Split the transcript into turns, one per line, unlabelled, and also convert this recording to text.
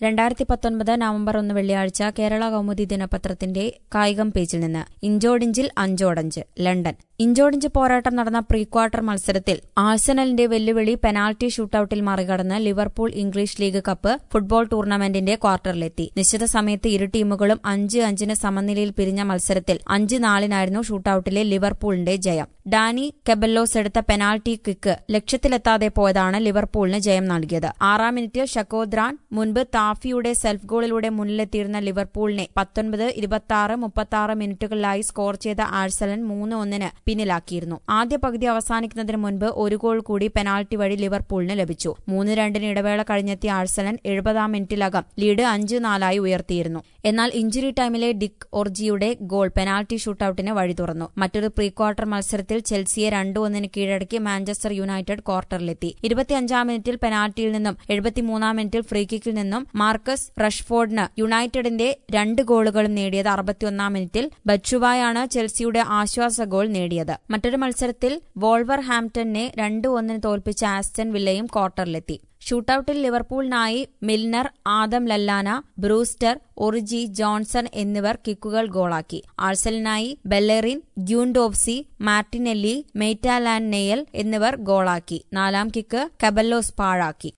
രണ്ടായിരത്തി പത്തൊൻപത് നവംബർ ഒന്ന് വെള്ളിയാഴ്ച കേരള കൗമുദി ദിനപത്രത്തിന്റെ കായികം പേജിൽ നിന്ന് ഇഞ്ചോടിഞ്ചിൽ അഞ്ചോടഞ്ച് ലണ്ടൻ ഇഞ്ചോടിഞ്ച് പോരാട്ടം നടന്ന പ്രീ ക്വാർട്ടർ മത്സരത്തിൽ ആഴ്സണലിന്റെ വെല്ലുവിളി പെനാൽറ്റി ഷൂട്ടൌട്ടിൽ മറികടന്ന് Liverpool English league cup football ടൂർണമെന്റിന്റെ ക്വാർട്ടറിലെത്തി നിശ്ചിത സമയത്ത് ഇരു ടീമുകളും അഞ്ച് അഞ്ചിന് സമനിലയിൽ പിരിഞ്ഞ മത്സരത്തിൽ അഞ്ച് നാലിനായിരുന്നു ഷൂട്ടൌട്ടിലെ ലിവർപൂളിന്റെ ജയം ഡാനി കെബല്ലോസ് എടുത്ത പെനാൽറ്റി കിക്ക് ലക്ഷ്യത്തിലെത്താതെ പോയതാണ് ലിവർപൂളിന് ജയം നൽകിയത് ആറാം മിനിറ്റിൽ ഷക്കോദ്രാൻ മുൻപ് താഫിയുടെ സെൽഫ് ഗോളിലൂടെ മുന്നിലെത്തിയിരുന്ന ലിവർപൂളിനെ പത്തൊൻപത് ഇരുപത്തി മുപ്പത്തി ആറ് മിനിറ്റുകളിലായി സ്കോർ ചെയ്ത ആഴ്സലൻ മൂന്ന് ഒന്നിന് പിന്നിലാക്കിയിരുന്നു ആദ്യ പകുതി അവസാനിക്കുന്നതിന് മുൻപ് ഒരു ഗോൾ കൂടി പെനാൽറ്റി വഴി ലിവർപൂളിന് ലഭിച്ചു മൂന്ന് രണ്ടിന് ഇടവേള കഴിഞ്ഞെത്തിയ ആഴ്സലൻ എഴുപതാം മിനിറ്റിലകം ലീഡ് അഞ്ച് നാലായി ഉയർത്തിയിരുന്നു എന്നാൽ ഇഞ്ചുറി ടൈമിലെ ഡിക് ഒർജിയുടെ ഗോൾ പെനാൽറ്റി ഷൂട്ടൌട്ടിന് വഴി തുറന്നു മറ്റൊരു പ്രീ ക്വാർട്ടർ മത്സരത്തിൽ ചെൽസിയെ രണ്ട് ഒന്നിന് കീഴടക്കി മാഞ്ചസ്റ്റർ യുണൈറ്റഡ് ക്വാർട്ടറിലെത്തി ഇരുപത്തിയഞ്ചാം മിനിറ്റിൽ പെനാൽറ്റിയിൽ നിന്നും എഴുപത്തിമൂന്നാം മിനിറ്റിൽ ഫ്രീകിക്കിൽ നിന്നും മാർക്കസ് റഷ്ഫോർഡിന് യുണൈറ്റഡിന്റെ രണ്ട് ഗോളുകളും നേടിയത് അറുപത്തിയൊന്നാം മിനിറ്റിൽ ബച്ചുവായാണ് ചെൽസിയുടെ ആശ്വാസ ഗോൾ നേടിയത് മറ്റൊരു മത്സരത്തിൽ വോൾവർ ഹാംപ്ടണിനെ രണ്ട് ഒന്നിന് തോൽപ്പിച്ച ആസ്റ്റൺ വില്ലയും ക്വാർട്ടറിലെത്തി ഷൂട്ടൌട്ടിൽ ലിവർപൂളിനായി Milner Adam Lallana Brewster Origi Johnson എന്നിവർ കിക്കുകൾ ഗോളാക്കി ആഴ്സലിനായി ബെല്ലെറിൻ ഗ്യൂൻഡോവ്സി മാർട്ടിനെല്ലി മെയ്റ്റാലാൻ നെയൽ എന്നിവർ ഗോളാക്കി നാലാം കിക്ക് കബല്ലോസ് പാഴാക്കി